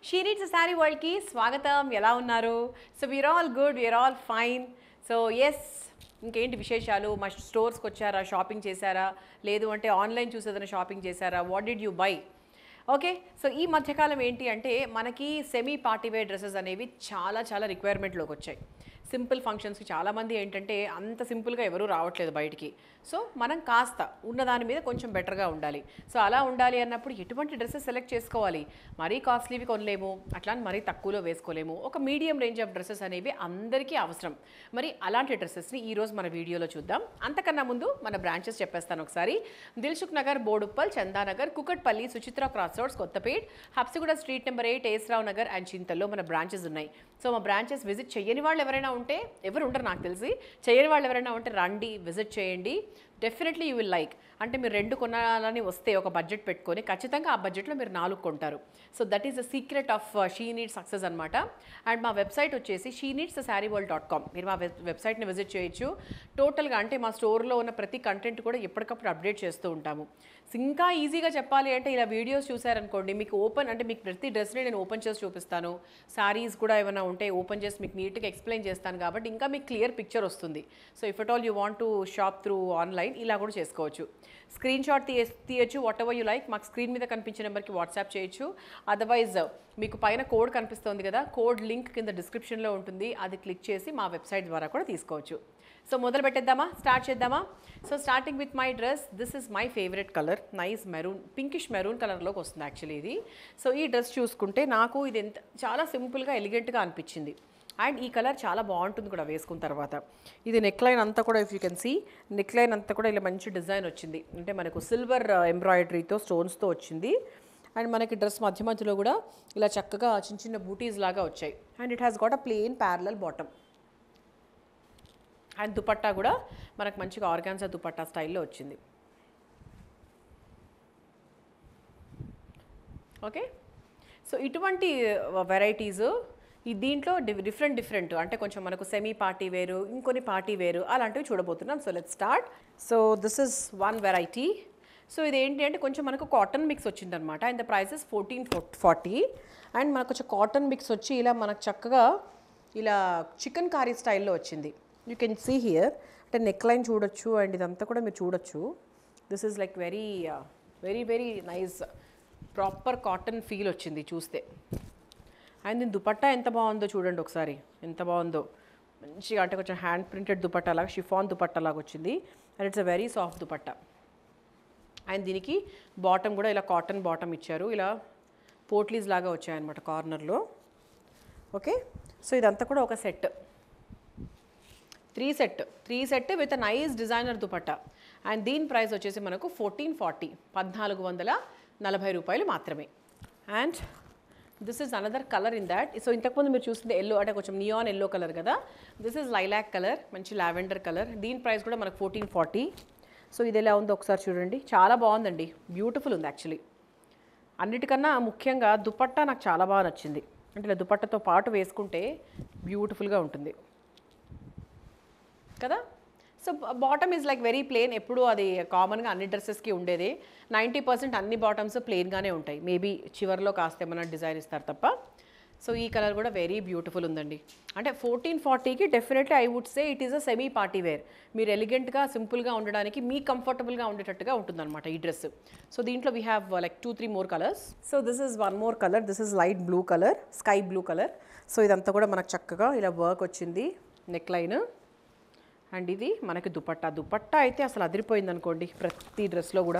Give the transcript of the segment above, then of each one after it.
she needs sari వరల్డ్కి స్వాగతం ఎలా ఉన్నారు so we are all good we are all fine so yes ఇంకేంటి విశేషాలు మా స్టోర్స్కి వచ్చారా షాపింగ్ చేశారా లేదు అంటే ఆన్లైన్ చూసేదైనా షాపింగ్ చేశారా what did you buy okay so ఈ మధ్యకాలం ఏంటి అంటే మనకి సెమీ పార్టీ వేర్ డ్రెస్సెస్ అనేవి చాలా చాలా రిక్వైర్మెంట్లోకి వచ్చాయి సింపుల్ ఫంక్షన్స్కి చాలామంది ఏంటంటే అంత సింపుల్గా ఎవరూ రావట్లేదు బయటికి సో మనం కాస్త ఉన్నదాని మీద కొంచెం బెటర్గా ఉండాలి సో అలా ఉండాలి అన్నప్పుడు ఎటువంటి డ్రెస్సెస్ సెలెక్ట్ చేసుకోవాలి మరీ కాస్ట్లీవి కొనలేము అట్లా అని మరీ తక్కువలో వేసుకోలేము ఒక మీడియం రేంజ్ ఆఫ్ డ్రెస్సెస్ అనేవి అందరికీ అవసరం మరి అలాంటి డ్రెస్సెస్ని ఈరోజు మన వీడియోలో చూద్దాం అంతకన్నా ముందు మన బ్రాంచెస్ చెప్పేస్తాను ఒకసారి Dilsukh Nagar Boduppal Chandanagar Kukatpally Suchitra cross roads Kothapet Habsiguda street number eight Esrao Nagar and చింతల్లో మన బ్రాంచెస్ ఉన్నాయి సో మా బ్రాంచెస్ విజిట్ చేయని వాళ్ళు ఎవరైనా ఉంటే ఎవరు ఉండరు నాకు తెలిసి చేయని వాళ్ళు ఎవరైనా ఉంటే రండి విజిట్ చేయండి డెఫినెట్లీ యూ విల్ లైక్ అంటే మీరు రెండు కొనాలని వస్తే ఒక బడ్జెట్ పెట్టుకొని ఖచ్చితంగా ఆ బడ్జెట్లో మీరు నాలుగు కొంటారు so that is the secret of she need success అనమాట అండ్ మా వెబ్సైట్ వచ్చేసి she needs sari world dot com మీరు మా వెబ్ వెబ్సైట్ని విజిట్ చేయొచ్చు టోటల్గా అంటే మా స్టోర్లో ఉన్న ప్రతి కంటెంట్ కూడా ఎప్పటికప్పుడు అప్డేట్ చేస్తూ ఉంటాము సో ఇంకా ఈజీగా చెప్పాలి అంటే ఇలా వీడియోస్ చూసారనుకోండి మీకు ఓపెన్ అంటే మీకు ప్రతి డ్రెస్ని నేను ఓపెన్ చేసి చూపిస్తాను శారీస్ కూడా ఏమైనా ఉంటే ఓపెన్ చేసి మీకు నీట్గా ఎక్స్ప్లెయిన్ చేస్తాను కాబట్టి ఇంకా మీకు క్లియర్ పిక్చర్ వస్తుంది so if at all you want to shop through online ఇలా కూడా చేసుకోవచ్చు స్క్రీన్ షాట్ తీయ తీయచ్చు వాట్ ఎవర్ యూ లైక్ మాకు స్క్రీన్ మీద కనిపించే నెంబర్కి వాట్సాప్ చేయొచ్చు అదర్వైజ్ మీకు పైన కోడ్ కనిపిస్తుంది కదా కోడ్ లింక్ కింద డిస్క్రిప్షన్లో ఉంటుంది అది క్లిక్ చేసి మా వెబ్సైట్ ద్వారా కూడా తీసుకోవచ్చు సో మొదలు పెట్టేద్దామా స్టార్ట్ చేద్దామా so starting with my dress this is my favourite colour nice maroon pinkish maroon కలర్లోకి వస్తుంది యాక్చువల్లీ ఇది సో ఈ డ్రెస్ చూసుకుంటే నాకు ఇది ఎంత చాలా సింపుల్గా ఎలిగెంట్గా అనిపించింది అండ్ ఈ కలర్ చాలా బాగుంటుంది కూడా వేసుకున్న తర్వాత ఇది నెక్ లైన్ అంతా కూడా if you can see neck line అంతా కూడా ఇలా మంచి డిజైన్ వచ్చింది అంటే మనకు సిల్వర్ ఎంబ్రాయిడరీతో స్టోన్స్తో వచ్చింది అండ్ మనకి డ్రెస్ మధ్య మధ్యలో కూడా ఇలా చక్కగా చిన్న చిన్న బూటీస్ లాగా వచ్చాయి and it has got a plain parallel bottom and dupatta కూడా మనకు మంచిగా ఆర్గాన్సా దుపట్టా స్టైల్లో వచ్చింది ఓకే సో ఇటువంటి వెరైటీస్ ఈ దీంట్లో డిఫరెంట్ డిఫరెంట్ అంటే కొంచెం మనకు సెమీ పార్టీ వేరు ఇంకొన్ని పార్టీ వేరు అలాంటివి చూడబోతున్నాం so let start so this is one variety so ఇది ఏంటి అంటే కొంచెం మనకు కాటన్ మిక్స్ వచ్చిందనమాట and the prices fourteen forty and మనకు కొంచెం కాటన్ మిక్స్ వచ్చి ఇలా మనకు చక్కగా ఇలా చికెన్ కారీ స్టైల్లో వచ్చింది యూ కెన్ సీ హియర్ అంటే నెక్ లైన్ చూడొచ్చు అండ్ ఇదంతా కూడా మీరు చూడొచ్చు this is like very very very nice proper cotton feel వచ్చింది చూస్తే అండ్ దీని దుపట్టా ఎంత బాగుందో చూడండి ఒకసారి ఎంత బాగుందో మంచిగా అంటే కొంచెం హ్యాండ్ ప్రింటెడ్ దుపట్టా లాగా షిఫాన్ దుపట్టా లాగా వచ్చింది and it's a very soft dupatta and దీనికి బాటమ్ కూడా ఇలా కాటన్ బాటమ్ ఇచ్చారు ఇలా పోట్లీస్ లాగా వచ్చాయన్నమాట కార్నర్లో ఓకే సో ఇదంతా కూడా ఒక set three set three set with nice designer dupatta and దీని ప్రైస్ వచ్చేసి మనకు ఫోర్టీన్ ఫార్టీ పద్నాలుగు వందల నలభై రూపాయలు మాత్రమే and this is another colour in that so ఇంతకుముందు మీరు చూసింది ఎల్లో అంటే కొంచెం నియాన్ ఎల్లో కలర్ కదా దిస్ ఇస్ లైలాక్ కలర్ మంచి లావెండర్ కలర్ దీని ప్రైస్ కూడా మనకు ఫోర్టీన్ ఫార్టీ సో ఇది ఎలా ఉందో ఒకసారి చూడండి చాలా బాగుందండి బ్యూటిఫుల్ ఉంది యాక్చువల్లీ అన్నిటికన్నా ముఖ్యంగా దుపట్టా నాకు చాలా బాగా నచ్చింది అంటే ఇలా దుపట్టాతో పాటు వేసుకుంటే బ్యూటిఫుల్గా ఉంటుంది కదా so bottom is like very plain ఎప్పుడు అది కామన్గా అన్ని డ్రెస్సెస్కి ఉండేది నైంటీ పర్సెంట్ అన్ని బాటమ్స్ ప్లెయిన్గానే ఉంటాయి మేబీ చివరిలో కాస్త ఏమైనా డిజైన్ ఇస్తారు తప్ప సో ఈ కలర్ కూడా వెరీ బ్యూటిఫుల్ ఉందండి అంటే ఫోర్టీన్ ఫార్టీకి definitely I would say it is a semi party wear మీరు ఎలిగెంట్గా సింపుల్గా ఉండడానికి మీ కంఫర్టబుల్గా ఉండేటట్టుగా ఉంటుందన్నమాట ఈ డ్రెస్ సో దీంట్లో we have like two three more colours so this is one more colour this is light blue colour sky blue colour so ఇదంతా కూడా మనకు చక్కగా ఇలా వర్క్ వచ్చింది నెక్ లైన్ అండ్ ఇది మనకి దుపట్టా దుపట్టా అయితే అసలు అదిరిపోయింది అనుకోండి ప్రతి డ్రెస్లో కూడా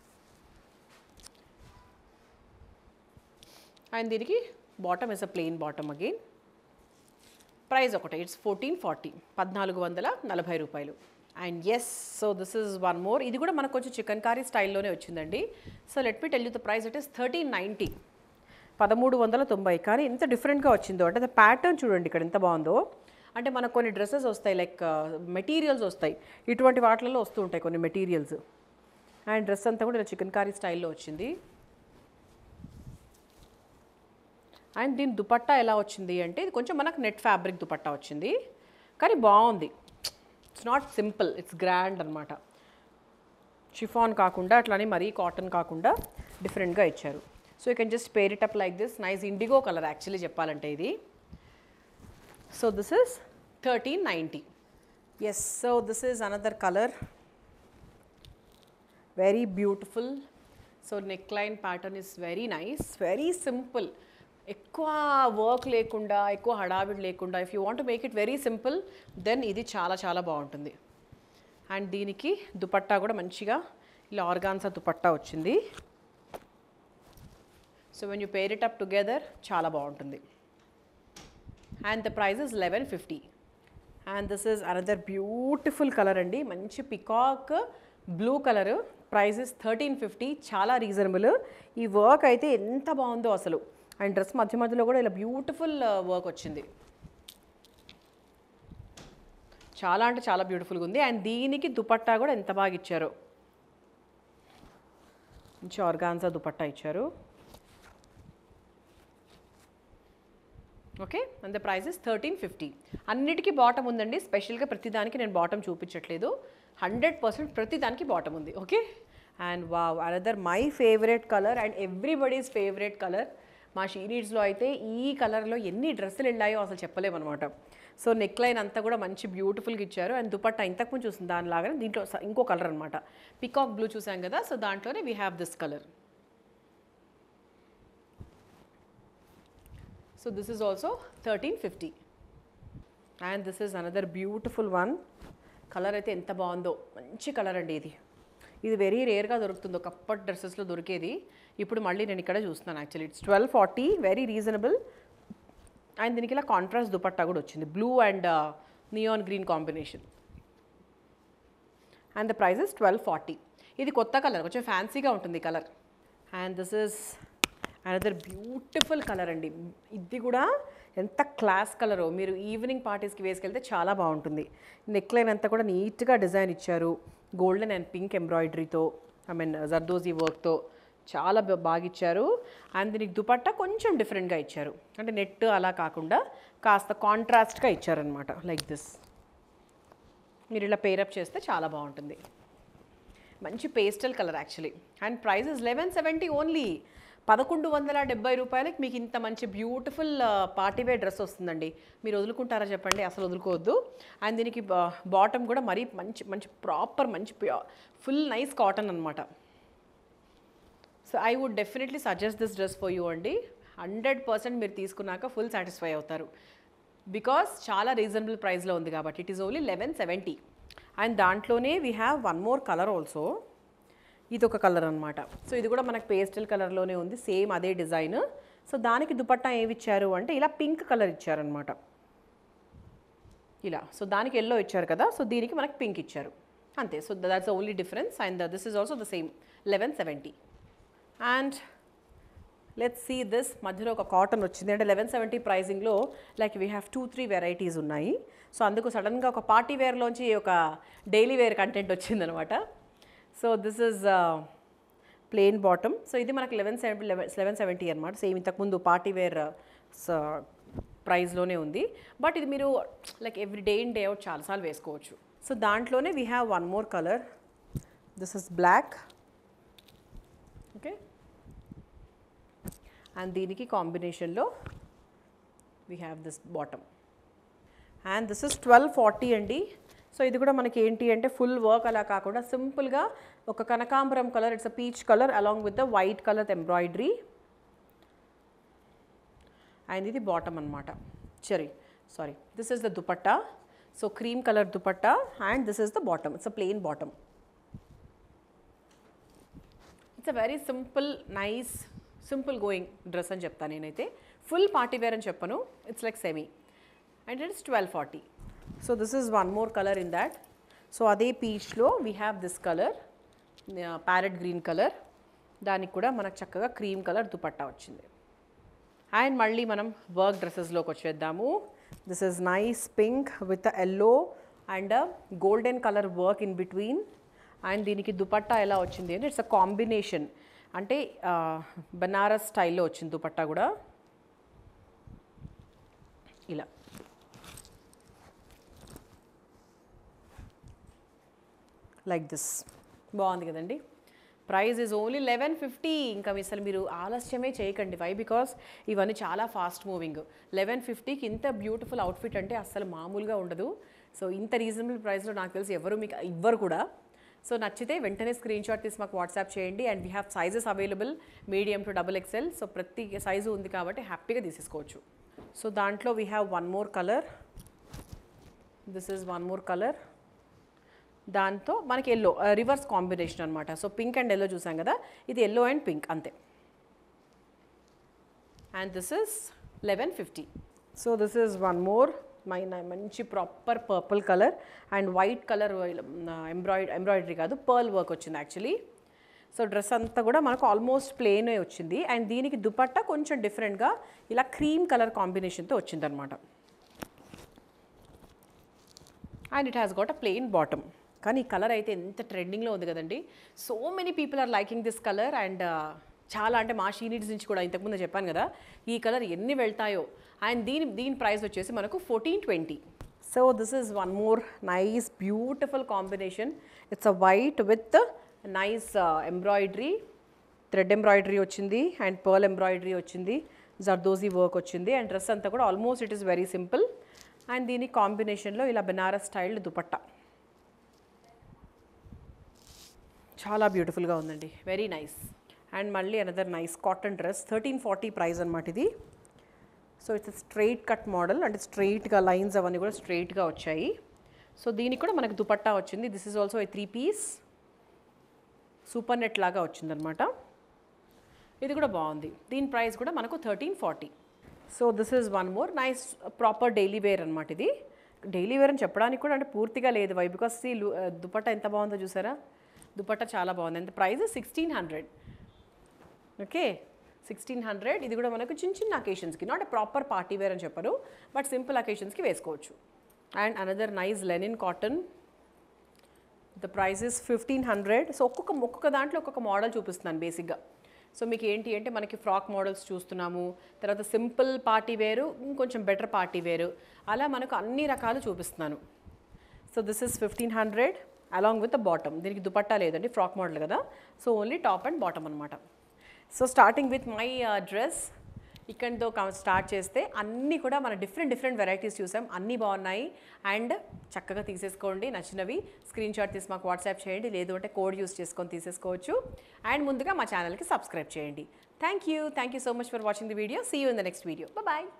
అండ్ దీనికి bottom is a plain bottom again price ఒకటే ఇట్స్ ఫోర్టీన్ ఫార్టీ పద్నాలుగు వందల నలభై రూపాయలు and yes so this is one more ఇది కూడా మనకు కొంచెం చికెన్ కారీ స్టైల్లోనే వచ్చిందండి so let me tell you the price it is thirteen ninety పదమూడు వందల తొంభై కానీ ఎంత డిఫరెంట్గా వచ్చిందో అంటే ద ప్యాటర్న్ చూడండి ఇక్కడ ఎంత బాగుందో అంటే మనకు కొన్ని డ్రెస్సెస్ వస్తాయి లైక్ మెటీరియల్స్ వస్తాయి ఇటువంటి వాటిలలో వస్తూ ఉంటాయి కొన్ని మెటీరియల్స్ అండ్ డ్రెస్ అంతా కూడా ఇలా చికెన్ కారీ స్టైల్లో వచ్చింది అండ్ దీని దుపట్టా ఎలా వచ్చింది అంటే ఇది కొంచెం మనకు నెట్ ఫ్యాబ్రిక్ దుపట్టా వచ్చింది కానీ బాగుంది it's not simple it's grand అనమాట షిఫాన్ కాకుండా అట్లానే మరీ కాటన్ కాకుండా డిఫరెంట్గా ఇచ్చారు so you can just pair it up like this nice indigo colour actually చెప్పాలంటే ఇది so this is thirteen ninety yes so this is another colour very beautiful so neck line pattern is very nice very simple ఎక్కువ work లేకుండా ఎక్కువ హడావిడి లేకుండా if you want make it very simple then ఇది చాలా చాలా బాగుంటుంది and దీనికి దుపట్టా కూడా మంచిగా ఇలా ఆర్గాన్సా దుపట్టా వచ్చింది so when you pair it up together చాలా బాగుంటుంది and the price is eleven fifty and this is another beautiful colour అండి మంచి peacock blue colour price is thirteen fifty చాలా రీజనబుల్ ఈ వర్క్ అయితే ఎంత బాగుందో అసలు అండ్ డ్రెస్ మధ్య మధ్యలో కూడా ఇలా బ్యూటిఫుల్ వర్క్ వచ్చింది చాలా అంటే చాలా బ్యూటిఫుల్గా ఉంది అండ్ దీనికి దుపట్టా కూడా ఎంత బాగా ఇచ్చారో మంచి ఆర్గాన్జా దుపట్టా ఇచ్చారు okay and the price is thirteen fifty అన్నిటికీ బాటమ్ ఉందండి స్పెషల్గా ప్రతిదానికి నేను బాటమ్ చూపించట్లేదు హండ్రెడ్ పర్సెంట్ ప్రతిదానికి బాటమ్ ఉంది okay and wow another my favourite colour and everybody's favourite colour మా షీనీడ్స్లో అయితే ఈ కలర్లో ఎన్ని డ్రెస్సులు వెళ్ళాయో అసలు చెప్పలేమన్నమాట సో నెక్ లైన్ అంతా కూడా మంచి బ్యూటిఫుల్గా ఇచ్చారు అండ్ దుపట్టా ఇంతకుముందు చూసింది దానిలాగానే దీంట్లో స- ఇంకో కలర్ అనమాట పికాక్ బ్లూ చూసాం కదా సో దాంట్లోనే we have this colour so this is also thirteen fifty and this is another beautiful one colour అయితే ఎంత బాగుందో మంచి కలర్ అండి ఇది ఇది వెరీ రేర్గా దొరుకుతుంది ఒకప్పటి డ్రెస్సెస్లో దొరికేది ఇప్పుడు మళ్ళీ నేను ఇక్కడ చూస్తున్నాను actually it's twelve forty very reasonable and దీనికి ఇలా కాంట్రాస్ట్ దుపట్టా కూడా వచ్చింది blue and neon green combination and the price is twelve forty ఇది కొత్త కలర్ కొంచెం ఫ్యాన్సీగా ఉంటుంది colour and this is another beautiful colour అండి ఇది కూడా ఎంత క్లాస్ కలరో మీరు ఈవినింగ్ పార్టీస్కి వేసుకెళ్తే చాలా బాగుంటుంది నెక్ లైన్ అంతా కూడా నీట్గా డిజైన్ ఇచ్చారు గోల్డెన్ అండ్ పింక్ ఎంబ్రాయిడరీతో ఐ మీన్ జర్దోజీ వర్క్తో చాలా బా- బాగా ఇచ్చారు అండ్ దీనికి దుపట్టా కొంచెం డిఫరెంట్గా ఇచ్చారు అంటే నెట్ అలా కాకుండా కాస్త కాంట్రాస్ట్గా ఇచ్చారనమాట లైక్ దిస్ మీరు ఇలా పేరప్ చేస్తే చాలా బాగుంటుంది మంచి pastel colour actually and price is eleven seventy only పదకొండు వందల డెబ్బై రూపాయలకి మీకు ఇంత మంచి బ్యూటిఫుల్ పార్టీ వేర్ డ్రెస్ వస్తుందండి మీరు వదులుకుంటారా చెప్పండి అసలు వదులుకోవద్దు అండ్ దీనికి బాటమ్ కూడా మరీ మంచి మంచి ప్రాపర్ మంచి ఫుల్ నైస్ కాటన్ అనమాట so I would definitely suggest this dress for you అండి హండ్రెడ్ పర్సెంట్ మీరు తీసుకున్నాక ఫుల్ సాటిస్ఫై అవుతారు బికాస్ చాలా రీజనబుల్ ప్రైస్లో ఉంది కాబట్టి it is only eleven seventy and దాంట్లోనే we have one more colour also ఇది ఒక కలర్ అనమాట సో ఇది కూడా మనకు పేస్టల్ కలర్లోనే ఉంది సేమ్ అదే డిజైన్ సో దానికి దుపట్టా ఏమి ఇచ్చారు అంటే ఇలా పింక్ కలర్ ఇచ్చారనమాట ఇలా సో దానికి ఎల్లో ఇచ్చారు కదా సో దీనికి మనకి పింక్ ఇచ్చారు అంతే so that's only difference and this is also the same eleven seventy and let's see this మధ్యలో ఒక కాటన్ వచ్చింది అంటే లెవెన్ సెవెంటీ ప్రైజింగ్లో like we have two three varieties ఉన్నాయి సో అందుకు సడన్గా ఒక పార్టీ వేర్లోంచి ఒక డైలీ వేర్ కంటెంట్ వచ్చిందనమాట so this is plain bottom so ఇది మనకి eleven seventy eleven eleven seventy అనమాట సేమ్ ఇంతకుముందు పార్టీ వేర్ ప్రైస్లోనే ఉంది బట్ ఇది మీరు like every day in day out చాలాసార్లు వేసుకోవచ్చు సో దాంట్లోనే we have one more colour this is black okay and దీనికి కాంబినేషన్లో we have this bottom and this is twelve forty అండి సో ఇది కూడా మనకి ఏంటి అంటే ఫుల్ వర్క్ అలా కాకుండా సింపుల్గా ఒక కనకాంబరం colour it's a peach colour along with the white colour embroidery and ఇది బాటమ్ అనమాట sorry sorry this is the dupatta so cream colour dupatta and this is the bottom it's a plain bottom it's a very simple nice simple going dress అని చెప్తాను నేనైతే full party wear అని చెప్పను it's like semi and it's twelve forty so this is one more colour in that so అదే పీచ్లో we have this colour parrot green colour దానికి కూడా మనకు చక్కగా క్రీమ్ కలర్ దుపట్టా వచ్చింది అండ్ మళ్ళీ మనం వర్క్ డ్రెస్సెస్లోకి వచ్చేద్దాము this is nice pink with yellow and golden colour work in between and దీనికి దుపట్టా ఎలా వచ్చింది అంటే ఇట్స్ అ కాంబినేషన్ అంటే బనారస్ స్టైల్లో వచ్చింది దుపట్టా కూడా ఇలా లైక్ దిస్ బాగుంది కదండి price is only eleven fifty ఇంకా మీ అసలు మీరు ఆలస్యమే చేయకండి వై బికాస్ ఇవన్నీ చాలా ఫాస్ట్ మూవింగ్ లెవెన్ ఫిఫ్టీకి ఇంత బ్యూటిఫుల్ అవుట్ఫిట్ అంటే అస్సలు మామూలుగా ఉండదు సో ఇంత రీజనబుల్ ప్రైస్లో నాకు తెలిసి ఎవరు మీకు ఇవ్వరు కూడా సో నచ్చితే వెంటనే స్క్రీన్ షాట్ తీసి మాకు వాట్సాప్ చేయండి and we have sizes available medium to double XL so ప్రతి సైజు ఉంది కాబట్టి హ్యాపీగా తీసేసుకోవచ్చు సో దాంట్లో we have one more colour this is one more colour దాంతో మనకి ఎల్లో రివర్స్ కాంబినేషన్ అనమాట సో పింక్ అండ్ ఎల్లో చూసాం కదా ఇది ఎల్లో అండ్ పింక్ అంతే and this is eleven fifty so this is one more my మంచి proper purple colour and white colour embroid embroidery కాదు pearl work వచ్చింది actually so dress అంతా కూడా మనకు ఆల్మోస్ట్ ప్లెయిన్ వచ్చింది అండ్ దీనికి దుపట్టా కొంచెం డిఫరెంట్గా ఇలా క్రీమ్ కలర్ కాంబినేషన్తో వచ్చిందనమాట and it has got a plain bottom కానీ ఈ కలర్ అయితే ఎంత ట్రెండింగ్లో ఉంది కదండి so many people are liking this colour and చాలా అంటే మా షీనిడ్స్ నుంచి కూడా ఇంతకుముందు చెప్పాను కదా ఈ కలర్ ఎన్ని వెళ్తాయో అండ్ దీని దీని ప్రైస్ వచ్చేసి మనకు fourteen twenty so this is one more nice beautiful combination it's a white with nice embroidery thread embroidery వచ్చింది అండ్ పర్ల్ ఎంబ్రాయిడరీ వచ్చింది జర్దోజీ వర్క్ వచ్చింది అండ్ డ్రెస్ అంతా కూడా almost it is very simple and దీని కాంబినేషన్లో ఇలా బెనారస్ స్టైల్ దుపట్టా చాలా బ్యూటిఫుల్గా ఉందండి వెరీ నైస్ అండ్ మళ్ళీ another nice cotton dress thirteen forty price అనమాట ఇది so it's straight cut model అంటే స్ట్రైట్గా లైన్స్ అవన్నీ కూడా స్ట్రైట్గా వచ్చాయి సో దీనికి కూడా మనకు దుపట్టా వచ్చింది this is also a three piece super net లాగా వచ్చిందనమాట ఇది కూడా బాగుంది దీని ప్రైస్ కూడా మనకు thirteen forty so this is one more nice proper daily wear అనమాట ఇది డైలీ వేర్ అని చెప్పడానికి కూడా అంటే పూర్తిగా లేదు వై బికాస్ ఈ దుపట్టా ఎంత బాగుందో చూసారా దుపట్టా చాలా బాగుంది ఎంత price sixteen hundred okay sixteen hundred ఇది కూడా మనకు చిన్న చిన్న అకేషన్స్కి నాట్ ప్రాపర్ పార్టీ వేర్ అని చెప్పరు బట్ సింపుల్ అకేషన్స్కి వేసుకోవచ్చు and another nice linen cotton the price is fifteen hundred so ఒక్కొక్క ఒక్కొక్క దాంట్లో ఒక్కొక్క మోడల్ చూపిస్తున్నాను బేసిక్గా సో మీకు ఏంటి అంటే మనకి ఫ్రాక్ మోడల్స్ చూస్తున్నాము తర్వాత సింపుల్ పార్టీ వేరు ఇంకొంచెం బెటర్ పార్టీ వేరు అలా మనకు అన్ని రకాలు చూపిస్తున్నాను so this is fifteen hundred along with the bottom దీనికి దుపట్టా లేదండి ఫ్రాక్ మోడల్ కదా so only top and bottom అనమాట so starting with my dress ఇక్కడితో స్టార్ట్ చేస్తే అన్నీ కూడా మన డిఫరెంట్ డిఫరెంట్ వెరైటీస్ చూసాం అన్నీ బాగున్నాయి అండ్ చక్కగా తీసేసుకోండి నచ్చినవి స్క్రీన్ షాట్ తీసి మాకు వాట్సాప్ చేయండి లేదు అంటే కోడ్ యూస్ చేసుకొని తీసేసుకోవచ్చు అండ్ ముందుగా మా ఛానల్కి సబ్స్క్రైబ్ చేయండి thank you thank you so much for watching the video see you in the next video bye